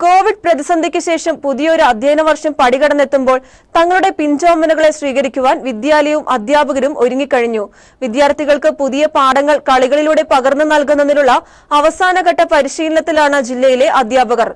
Covid പ്രതിസന്ധിക്ക് ശേഷം പുതിയൊരു അധ്യയന വർഷം പടികടന്നെത്തുമ്പോൾ തങ്ങളുടെ പിഞ്ചോമനകളെ സ്വീകരിക്കുവാൻ വിദ്യാലയവും അധ്യാപകരും ഒരുങ്ങിക്കഴിഞ്ഞു വിദ്യാർത്ഥികൾക്ക് പുതിയ പാഠങ്ങൾ കളികളിലൂടെ പകർന്നു നൽകുന്നതിനുള്ള അവസാനഘട്ട പരിശീലനത്തിലാണ് ജില്ലയിലെ അധ്യാപകർ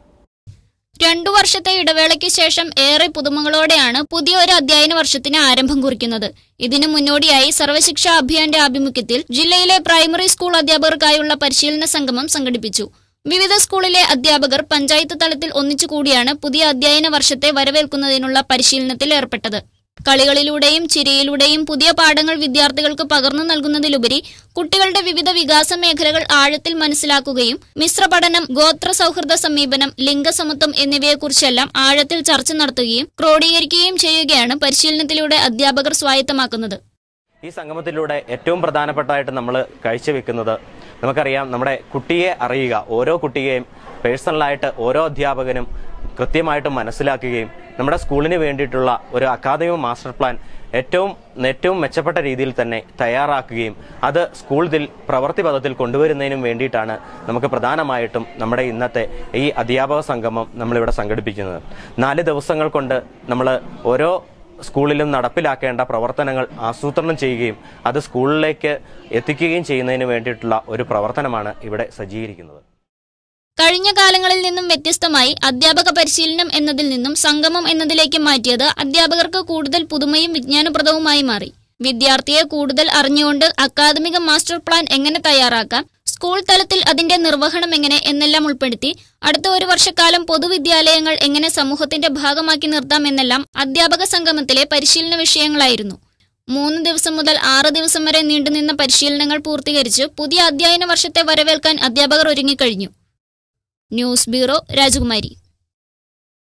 രണ്ടു വർഷത്തെ ഇടവേളയ്ക്ക് ശേഷം ഏറെ പുതുമകളോടെയാണ് പുതിയ ഒരു അധ്യയന വർഷത്തിന് ആരംഭം കുറിക്കുന്നത് ഇതിനു മുന്നോടിയായി സർവശിക്ഷാ അഭിയാന്റെ ആഭിമുഖ്യത്തിൽ ജില്ലയിലെ പ്രൈമറി സ്കൂൾ അധ്യാപകർക്കായുള്ള പരിശീലന സംഗമം സംഘടിപ്പിച്ചു വിവിധ സ്കൂളിലെ അധ്യാപകർ പഞ്ചായത്ത് തലത്തിൽ ഒന്നിച്ചുകൂടിയാണ് പുതിയ അധ്യയന വർഷത്തെ വരവേൽക്കുന്നതിനുള്ള പരിശീലനത്തിൽ ഏർപ്പെട്ടത് കളികളിലൂടെയും ചിരിയിലൂടെയും പുതിയ പാഠങ്ങൾ വിദ്യാർത്ഥികൾക്ക് പകർന്നു നൽകുന്നതിലുപരി കുട്ടികളുടെ വിവിധ വികാസ മേഖലകൾ ആഴത്തിൽ മനസ്സിലാക്കുകയും മിശ്ര പഠനം ഗോത്ര സൗഹൃദ സമീപനം ലിംഗസമത്വം എന്നിവയെക്കുറിച്ചെല്ലാം ആഴത്തിൽ ചർച്ച നടത്തുകയും ക്രോഡീകരിക്കുകയും ചെയ്യുകയാണ് പരിശീലനത്തിലൂടെ അധ്യാപകർ സ്വായത്തമാക്കുന്നത് ഈ സംഗമത്തിലൂടെ ഏറ്റവും പ്രധാനപ്പെട്ടതായിട്ട് നമ്മൾ കാഴ്ചവെക്കുന്നത് നമുക്കറിയാം നമ്മുടെ കുട്ടിയെ അറിയുക ഓരോ കുട്ടിയെയും പേഴ്സണലായിട്ട് ഓരോ അധ്യാപകനും കൃത്യമായിട്ട് മനസ്സിലാക്കുകയും നമ്മുടെ സ്കൂളിന് വേണ്ടിയിട്ടുള്ള ഒരു അക്കാദമിക് മാസ്റ്റർ പ്ലാൻ ഏറ്റവും ഏറ്റവും മെച്ചപ്പെട്ട രീതിയിൽ തന്നെ തയ്യാറാക്കുകയും അത് സ്കൂൾ ദിൽ പ്രവൃത്തി പദത്തിൽ കൊണ്ടുവരുന്നതിനും വേണ്ടിയിട്ടാണ് നമുക്ക് പ്രധാനമായിട്ടും നമ്മുടെ ഇന്നത്തെ ഈ അധ്യാപക സംഗമം നമ്മളിവിടെ സംഘടിപ്പിക്കുന്നത് നാല് ദിവസങ്ങൾ കൊണ്ട് നമ്മൾ ഓരോ സ്കൂളിലും നടപ്പിലാക്കേണ്ട പ്രവർത്തനങ്ങൾ ആസൂത്രണം ചെയ്യുകയും അത് സ്കൂളിലേക്ക് എത്തിക്കുകയും ചെയ്യുന്നതിന് വേണ്ടിയിട്ടുള്ള ഒരു പ്രവർത്തനമാണ് ഇവിടെ സജ്ജീകരിക്കുന്നത് കഴിഞ്ഞ കാലങ്ങളിൽ നിന്നും വ്യത്യസ്തമായി അധ്യാപക പരിശീലനം എന്നതിൽ നിന്നും സംഗമം എന്നതിലേക്ക് മാറ്റിയത് അധ്യാപകർക്ക് കൂടുതൽ പുതുമയും വിജ്ഞാനപ്രദവുമായി മാറി വിദ്യാർത്ഥിയെ കൂടുതൽ അറിഞ്ഞുകൊണ്ട് അക്കാദമിക മാസ്റ്റർ പ്ലാൻ എങ്ങനെ തയ്യാറാക്കാം സ്കൂൾ തലത്തിൽ അതിന്റെ നിർവഹണം എങ്ങനെ എന്നെല്ലാം ഉൾപ്പെടുത്തി അടുത്ത ഒരു വർഷക്കാലം പൊതുവിദ്യാലയങ്ങൾ എങ്ങനെ സമൂഹത്തിന്റെ ഭാഗമാക്കി നിർത്താം എന്നെല്ലാം അധ്യാപക സംഗമത്തിലെ പരിശീലന വിഷയങ്ങളായിരുന്നു മൂന്ന് ദിവസം മുതൽ ആറ് ദിവസം വരെ നീണ്ടുനിന്ന പരിശീലനങ്ങൾ പൂർത്തീകരിച്ച് പുതിയ അധ്യയന വർഷത്തെ വരവേൽക്കാൻ അധ്യാപകർ ഒരുങ്ങിക്കഴിഞ്ഞു ന്യൂസ് ബ്യൂറോ രാജകുമാരി